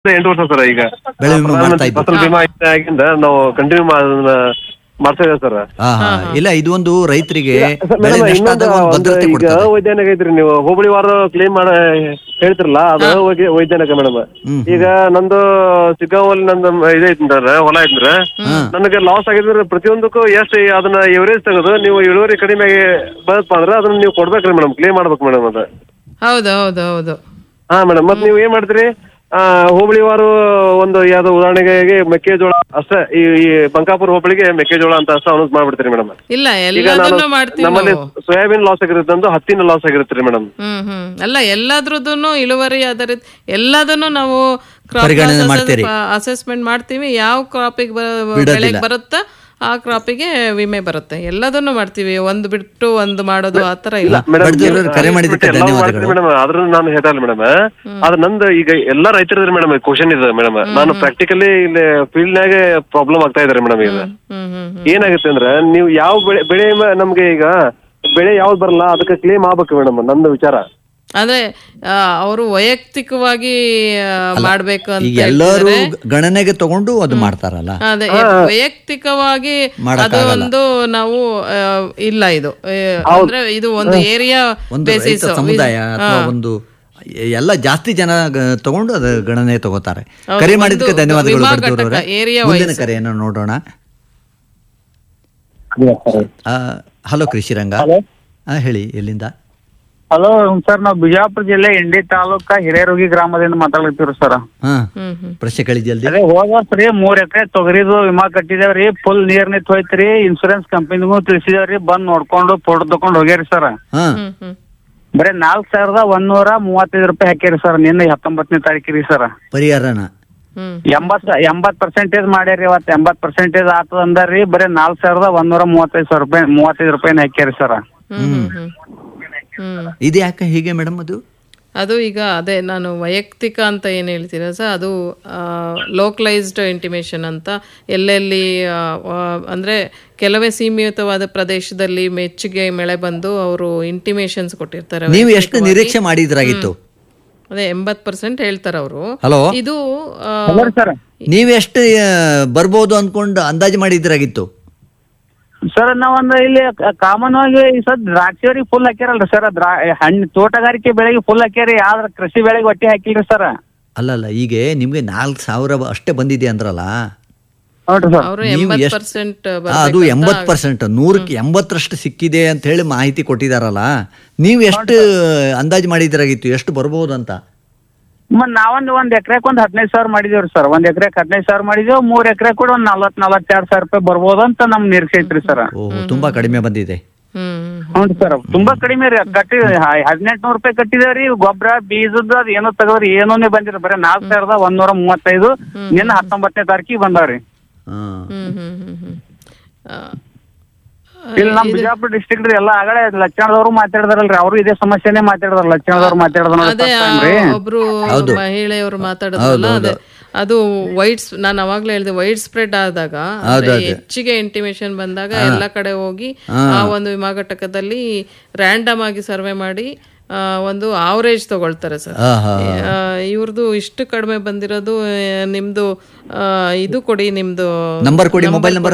ಎಂಟು ವರ್ಷ ಸರ್ ಈಗ ಬೆಳೆ ವಿಮೆ ಮಾಡ್ತಾ ಪ್ರಧಾನಮಂತ್ರಿ ಇದ್ದು. ಫಸಲ್ ಬಿಮಾ ಯೋಜನೆ ಆಗಿಂದ ನಾವು ಕಂಟಿನ್ಯೂ ಮಾಡ್ತಾ ಇದ್ದೇವೆ ಸರ್ ಹಾ ಹಾ ಇಲ್ಲ ಇದು ಒಂದು ರೈತರಿಗೆ ಸರ್, ಬೆಳೆ ಮೇಡಮ್, ನಷ್ಟ ಇನ್ನೊಂದು ಆದಾಗ ಒಂದು ಒಂದು ಭದ್ರತೆ ಈಗ ಕೊಡ್ತದೆ ವೈಜ್ಞಾನಿಕ ಐತ್ರಿ ನೀವು ಹೋಬಳಿ ವಾರ ಕ್ಲೇಮ್ ಮಾಡ ಹೇಳ್ತಿರಲ್ಲ ಅದು ವೈ- ವೈಜ್ಞಾನಿಕ ಮೇಡಮ್ ಹ್ಮ್. ಈಗ ನಂದು ಸಿಗ್ಗಾಂವಲ್ಲಿ ನಂದು ಇದೈತಂದ್ರೆ ಹೊಲ ಐತಂದ್ರೆ ನನಗೆ ಲಾಸ್ ಆಗಿದ್ರೆ ಪ್ರತಿಯೊಂದಕ್ಕೂ ಎಷ್ಟು ಅದನ್ನ ಎವರೇಜ್ ತೆಗೆದು ನೀವು ಇಳುವರಿ ಕಡಿಮೆ ಆಗಿ ಬರುತ್ತಪ್ಪ ಅಂದ್ರೆ ಅದನ್ನ ನೀವು ಕೊಡ್ಬೇಕ್ರಿ ಮೇಡಮ್ ಕ್ಲೇಮ್ ಮಾಡ್ಬೇಕು ಮೇಡಮ್ ಅದು ಹೌದು ಹೌದು ಹೌದು ಹಾ ಮೇಡಮ್ ಮತ್ತೆ ನೀವು ಏನ್ ಮಾಡ್ತೀರಿ ಆ ಹೋಬಳಿ ವಾರು ಒಂದು ಯಾವ್ದೋ ಉದಾಹರಣೆಗೆ ಮೆಕ್ಕೆಜೋಳ ಅಷ್ಟೇ ಈ ಈ ಬಂಕಾಪುರ ಹೋಬಳಿಗೆ ಮೆಕ್ಕೆಜೋಳ ಅಂತ ಅಷ್ಟೇ ಅನೌನ್ಸ್ ಮಾಡ್ಬಿಡ್ತೀರಿ ಮೇಡಮ್ ಇಲ್ಲ ಈಗ ನಾನು ಎಲ್ಲದನ್ನು ಮಾಡ್ತೀವಿ ನಮ್ಮಲ್ಲಿ ನಾವು ಸೋಯಾಬೀನ್ ಲಾಸ್ ಆಗಿರುತ್ತೆ ಅಂದು ಹತ್ತಿನ ಲಾಸ್ ಆಗಿರುತ್ತೆ ಮೇಡಮ್ ಹ್ಮ್ ಹ್ಮ್ ಅಲ್ಲ ಎಲ್ಲದ್ರದ್ದು ಇಳುವರಿ ಆಧಾರಿತ ಎಲ್ಲದನ್ನು ನಾವು ಪರಿಗಣನೆ ಮಾಡ್ತೀರಿ. ಅಸೆಸ್ಮೆಂಟ್ ಮಾಡ್ತೀವಿ ಯಾವ ಕ್ರಾಪಿಗೆ ಬಿಡೋದಿಲ್ಲ. ಬೆಳೆಗೆ ಬರುತ್ತಾ ಆ ಕ್ರಾಪಿಗೆ ವಿಮೆ ಬರುತ್ತೆ ಎಲ್ಲದನ್ನು ಮಾಡ್ತೀವಿ ಒಂದು ಬಿಟ್ಟು ಒಂದು ಮಾಡೋದು ಆ ಥರ ಇಲ್ಲ ಬಡ್ದಿರೋರು ಕರೆ ಮಾಡಿದ್ದಕ್ಕೆ ಧನ್ಯವಾದಗಳು ಮೇಡಮ್ ಅದ್ರ ನಾನು ಹೇಳಲ್ಲ ಮೇಡಮ್ ಅದ್ರ ನಂದು ಈಗ ಎಲ್ಲಾ ರೈತರಿದ್ರೆ ಮೇಡಮ್ ಕ್ವಶನ್ ಇದೆ ಮೇಡಮ್ ನಾನು ಪ್ರಾಕ್ಟಿಕಲಿ ಇಲ್ಲಿ ಫೀಲ್ಡ್ ನಾಗೆ ಪ್ರಾಬ್ಲಮ್ ಆಗ್ತಾ ಇದಾರೆ ಮೇಡಮ್ ಈಗ ಹ್ಮ್ ಹ್ಮ್ ಏನಾಗುತ್ತೆ ಅಂದ್ರೆ ನೀವು ಯಾವ ಬೆಳೆ ಬೆಳೆ ಮ- ನಮ್ಗೆ ಈಗ ಬೆಳೆ ಯಾವ್ದು ಬರಲ್ಲ ಅದಕ್ಕೆ ಕ್ಲೇಮ್ ಆಗ್ಬೇಕು ಮೇಡಮ್ ನಂದು ವಿಚಾರ ಅಂದ್ರೆ ಅವರು ವೈಯಕ್ತಿಕವಾಗಿ ಆ, ಮಾಡ್ಬೇಕು ಅಂತ ಈಗ ಎಲ್ಲರೂ ಹೇಳ್ತಿದ್ದಾರೆ. ಗಣನೆಗೆ ತಗೊಂಡು ಅದು ಮಾಡ್ತಾರಲ್ಲ ಅದೇ ವೈಯಕ್ತಿಕವಾಗಿ ಅದು ಮಾಡಕ್ಕಾಗಲ್ಲ. ಒಂದು ನಾವು ಆ, ಇಲ್ಲ ಇದು ಆ, ಅಂದ್ರೆ ಇದು ಒಂದು ಏರಿಯಾ ಒಂದು ಬೇಸಿಸ್ ರೈತ ಸಮುದಾಯ ಅಥವಾ ಒಂದು ಎಲ್ಲ ಜಾಸ್ತಿ ಜನ ಗ- ತಗೊಂಡು ಅದು ಗಣನೆ ತಗೋತಾರೆ ಹೌದು, ಕರೆ ಮಾಡಿದ್ದಕ್ಕೆ ಒಂದು ಧನ್ಯವಾದಗಳು ವಿಮಾ ಬಡ್ದೂರವ್ರೆ. ಘಟಕ, area ಮುಂದಿನ wise. ಕರೆಯನ್ನು ನೋಡೋಣ ಹಲೋ ಕೃಷಿರಂಗ ಆ, ಹೇಳಿ ಎಲ್ಲಿಂದ ಹಲೋ ಸರ್ ನಾವು ಬಿಜಾಪುರ ಜಿಲ್ಲೆ ಇಂಡಿ ತಾಲೂಕ ಹಿರೇರುಗಿ ಗ್ರಾಮದಿಂದ ಮಾತಾಡ್ತೀವಿ ಸರ್ ಹಾ ಹ್ಮ್ ಹ್ಮ್ ಪ್ರಶ್ನೆ ಕೇಳಿ ಜಲ್ದಿ ಅದೇ ಹೋದ ವರ್ಷ ರೀ ಮೂರ್ ಎಕರೆ ತೊಗರಿದು ವಿಮಾ ಕಟ್ಟಿದೇವ್ರಿ ಫುಲ್ ನೀರ್ ನಿಂತ್ ಹೋಯ್ತ್ರಿ ಇನ್ಸೂರೆನ್ಸ್ ಕಂಪನಿಗೂ ತಿಳಿಸಿದೇವ್ರಿ ಬಂದ್ ನೋಡ್ಕೊಂಡು ಫೋಟೋ ತಕೊಂಡ್ ಹೋಗ್ಯಾರಿ ಸರ್ ಹಾ ಹ್ಮ್ ಹ್ಮ್ ಬರೀ ನಾಲ್ಕ್ ಸಾವಿರದ ಒಂದೂರ ಮೂವತ್ತೈದು ರೂಪಾಯಿ ಹಾಕ್ಯಾರಿ ಸರ್ ನಿನ್ನೆ ಹತ್ತೊಂಬತ್ತನೇ ತಾರೀಕಿರಿ ಸರ್ ಪರಿಹಾರನ ಹ್ಮ್ ಎಂಬತ್ ಎಂಬತ್ ಪರ್ಸೆಂಟೇಜ್ ಮಾಡ್ಯಾರಿ ಇವತ್ತು ಎಂಬತ್ ಪರ್ಸೆಂಟೇಜ್ ಆತದ ಅಂದಾರ್ರಿ ಬರೀ ನಾಲ್ಕ್ ಸಾವಿರದ ಒಂದೂರ ಮೂವತ್ತೈದು ಸಾವಿರ ರೂಪಾಯಿ ಮೂವತ್ತೈದು ರೂಪಾಯಿನ ಹಾಕ್ಯಾರಿ ಸರ್ ಹ್ಮ್ ಹ್ಮ್ ಹ್ಮ್ ಹ್ಮ್ ಇದು ಯಾಕೆ ಹೀಗೆ ಮೇಡಮ್ ಅದು ಅದು ಈಗ ಅದೇ ನಾನು ವೈಯಕ್ತಿಕ ಅಂತ ಏನು ಹೇಳ್ತೀರ ಸರ್ ಅದು ಲೋಕಲೈಸ್ಡ್ ಇಂಟಿಮೇಷನ್ ಅಂತ ಎಲ್ಲೆಲ್ಲಿ ಆ, ಆ, ಅಂದ್ರೆ ಕೆಲವೇ ಸೀಮಿತವಾದ ಪ್ರದೇಶದಲ್ಲಿ ಮೆಚ್ಚುಗೆ ಮಳೆ ಬಂದು ಅವರು ಇಂಟಿಮೇಷನ್ಸ್ ಕೊಟ್ಟಿರ್ತಾರೆ ನೀವು ಎಷ್ಟು ನಿರೀಕ್ಷೆ ಮಾಡಿದ್ರಾಗಿತ್ತು ಅದೇ ಎಂಬತ್ ಪರ್ಸೆಂಟ್ ಹೇಳ್ತಾರೆ ಅವರು ಹಲೋ ಇದು ಆ, ಸರ್ ನೀವೆಷ್ಟು ಆ, ಬರ್ಬೋದು ಅನ್ಕೊಂಡು ಅಂದಾಜು ಮಾಡಿದ್ರಾಗಿತ್ತು ಸರ್ ನಾವೊಂದು ಇಲ್ಲಿ ಕಾಮನ್ ಆಗಿ ಈ ಸದ್ ದ್ರಾಕ್ಷಿಯವ್ರಿಗೆ ಫುಲ್ ಹಾಕ್ಯಾರಲ್ರಿ ಸರ್ ದ್ರಾ ಹಣ್ಣು ತೋಟಗಾರಿಕೆ ಬೆಳೆಗೆ ಫುಲ್ ಹಾಕ್ಯಾರಿ ಆದ್ರ ಕೃಷಿ ಬೆಳೆಗೆ ಒಟ್ಟಿ ಹಾಕಿಲ್ರಿ ಸರ್ ಅಲ್ಲಲ್ಲ ಈಗ ನಿಮ್ಗೆ ನಾಲ್ಕು ಸಾವಿರ ಅಷ್ಟೇ ಬಂದಿದೆ ಅಂದ್ರಲ್ಲ ನೋಡ್ರಿ ಸರ್ ಅವರು ನೀವು ಎಂಬತ್ ಎಷ್ಟು- ಪರ್ಸೆಂಟ್ ಆ, ಅದು ಎಂಬತ್ ಪರ್ಸೆಂಟ್ ನೂರಕ್ಕೆ ಎಂಬತ್ತರಷ್ಟು ಸಿಕ್ಕಿದೆ ಅಂತ ಹೇಳಿ ಮಾಹಿತಿ ಕೊಟ್ಟಿದಾರಲ್ಲ ನೀವು ಎಷ್ಟು ಅಂದಾಜು ಮಾಡಿದ್ರಾಗಿತ್ತು ಎಷ್ಟು ಬರ್ಬೋದು ಅಂತ ಮತ್ ನಾವೊಂದ್ ಒಂದ್ ಎಕರೆಕ್ ಒಂದ್ ಹದಿನೈದು ಸಾವಿರ ಮಾಡಿದೇವ್ರಿ ಸರ್ ಒಂದ್ ಎಕರೆಕ್ ಹದಿನೈದು ಸಾವಿರ ಮಾಡಿದೇವ್ ಮೂರ್ ಎಕರೆ ಕೂಡ ಒಂದ್ ನಲ್ವತ್ ನಲ್ವತ್ತೆರಡು ಸಾವಿರ ರೂಪಾಯಿ ಬರ್ಬೋದು ಅಂತ ನಮ್ ನಿರೀಕ್ಷೆ ಐತ್ರಿ ಸರ್ ಓಹ್ ತುಂಬಾ ಕಡಿಮೆ ಬಂದಿದೆ ಹ್ಮ್ ಹ್ಞೂ ಸರ್ ತುಂಬಾ ಕಡಿಮೆ ರೀ ಕಟ್ಟಿ ಹದಿನೆಂಟು ನೂರು ರೂಪಾಯಿ ಕಟ್ಟಿದೇವ್ರಿ ಗೊಬ್ಬರ ಬೀಜದ ಅದ್ ಏನೋ ತೆಗದ್ರಿ ಏನೂನೇ ಬಂದಿಲ್ಲ ಬರೀ ನಾಲ್ಕ್ ಸಾವಿರದ ಒಂದೂರ ಮೂವತ್ತೈದು ನಿನ್ನ ಹತ್ತೊಂಬತ್ತನೇ ತಾರೀಕಿಗೆ ಬಂದಾವ್ರಿ ಹಾ ಹ್ಮ್ ಹ್ಮ್ ಹ್ಮ್ ಹ್ಮ್ ಆ, ಇಲ್ಲಿ ನಮ್ ಬಿಜಾಪುರ ಡಿಸ್ಟ್ರಿಕ್ಟ್ ರೀ ಎಲ್ಲ ಆಗಲೇ ಲಕ್ಷಣದವ್ರು ಮಾತಾಡಿದಾರಲ್ರಿ ಅವರು ಇದೇ ಸಮಸ್ಯೆನೇ ಮಾತಾಡಿದಾರ ಲಕ್ಷಣದವ್ರು ಮಾತಾಡಿದ್ರ ಅದೇ ಆ ರೀ ಒಬ್ರು ಮಹಿಳೆಯವರು ಮಾತಾಡಿದ್ರಲ್ಲ ಅದೇ ಅದು ವೈಟ್ ನಾನು ಅವಾಗ್ಲೇ ಹೇಳಿದೆ ವೈಟ್ ಸ್ಪ್ರೆಡ್ ಆದಾಗ ಅಂದ್ರೆ ಹೆಚ್ಚಿಗೆ ಇಂಟಿಮೇಷನ್ ಬಂದಾಗ ಎಲ್ಲ ಕಡೆ ಹೋಗಿ ಆ ಒಂದು ವಿಮಾ ಘಟಕದಲ್ಲಿ ರ್ಯಾಂಡಮ್ ಆಗಿ ಸರ್ವೆ ಮಾಡಿ ಆ, ಒಂದು ಆವರೇಜ್ ತಗೊಳ್ತಾರೆ ಸರ್ ಹಾ ಹಾ ಇವ್ರದ್ದು ಇಷ್ಟು ಕಡಿಮೆ ಬಂದಿರೋದು ಆ, ನಿಮ್ದು ಆ, ಇದು ಕೊಡಿ ನಿಮ್ದು ನಂಬರ್ ಕೊಡಿ ಮೊಬೈಲ್ ನಂಬರ್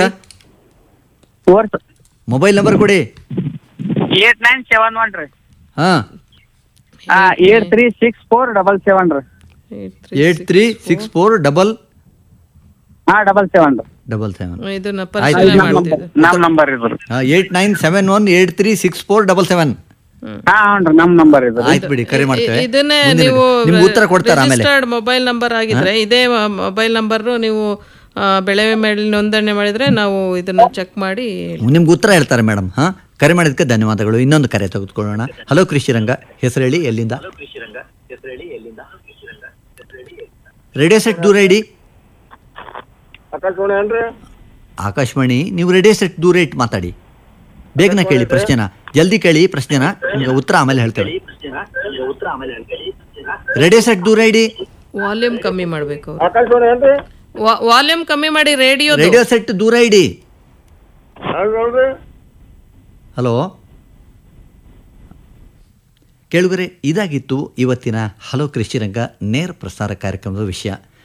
ಮೊಬೈಲ್ ನಂಬರ್ ಕೊಡಿ eight nine seven one three ಹಾ eight three six four double seven three eight three six four double ಹಾ double seven three double seven ಇದನ್ನ ಪರಿಶೀಲನೆ ಮಾಡ್ತಿದ್ದೆ ನಮ್ ನಂಬರ್ ಇದ್ರಿ eight nine seven one eight three six four double seven ಹಾ ಹ್ಞೂ ನಮ್ ನಂಬರ್ ಇದ್ರಿ ಆಯ್ತು ಬಿಡಿ ಕರೆ ಮಾಡ್ತೇವೆ ಇದನ್ನೇ ಮುಂದಿನ- ನೀವು ನಿಮ್ಗೆ ಉತ್ತರ ಕೊಡ್ತಾರ ಆಮೇಲೆ ರಿಜಿಸ್ಟರ್ಡ್ ಮೊಬೈಲ್ ನಂಬರ್ ಆಗಿದ್ರೆ ಇದೇ ಮೊಬೈಲ್ ನಂಬರ್ ನೀವು ಆ, ಬೆಳೆ ಮೇಲೆ ನೋಂದಣಿ ಮಾಡಿದ್ರೆ ನಾವು ಇದನ್ನ ಚೆಕ್ ಮಾಡಿ ನಿಮ್ಗೆ ಉತ್ತರ ಹೇಳ್ತಾರೆ ಮೇಡಮ್ ಹಾ ಕರೆ ಮಾಡಿದ್ದಕ್ಕೆ ಧನ್ಯವಾದಗಳು ಇನ್ನೊಂದು ಕರೆ ತೆಗೆದುಕೊಳ್ಳೋಣ ಹಲೋ ಕೃಷಿರಂಗ ಹೆಸರು ಹೇಳಿ ಎಲ್ಲಿಂದ ರೇಡಿಯೋ ಸೆಟ್ ದೂರ ಇಡಿ ಆಕಾಶವಾಣಿ ಏನ್ರಿ ಆಕಾಶವಾಣಿ ನೀವು ರೇಡಿಯೋ ಸೆಟ್ ದೂರ ಇಟ್ಟು ಮಾತಾಡಿ ಬೇಗನೆ ಕೇಳಿ ಪ್ರಶ್ನೆನ ಜಲ್ದಿ ಕೇಳಿ ಪ್ರಶ್ನೆನ ನಿಮ್ಗೆ ಉತ್ತರ ಆಮೇಲೆ ಹೇಳ್ತೇವೆ ರೇಡಿಯೋ ಸೆಟ್ ದೂರ ಇಡಿ ವಾಲ್ಯೂಮ್ ಕಮ್ಮಿ ಮಾಡಬೇಕು ಆಕಾಶವಾಣಿ ಏನ್ರಿ ವಾಲ್ಯೂಮ್ ಕಮ್ಮಿ ಮಾಡಿ ರೇಡಿಯೋ ರೇಡಿಯೋ ಸೆಟ್ ದೂರ ಇಡಿ ಹೌದಲ್ರಿ ಹಲೋ ಕೇಳುಗರೆ ಇದಾಗಿತ್ತು ಇವತ್ತಿನ ಹಲೋ ಕೃಷಿರಂಗ ನೇರ ಪ್ರಸಾರ ಕಾರ್ಯಕ್ರಮದ ವಿಷಯ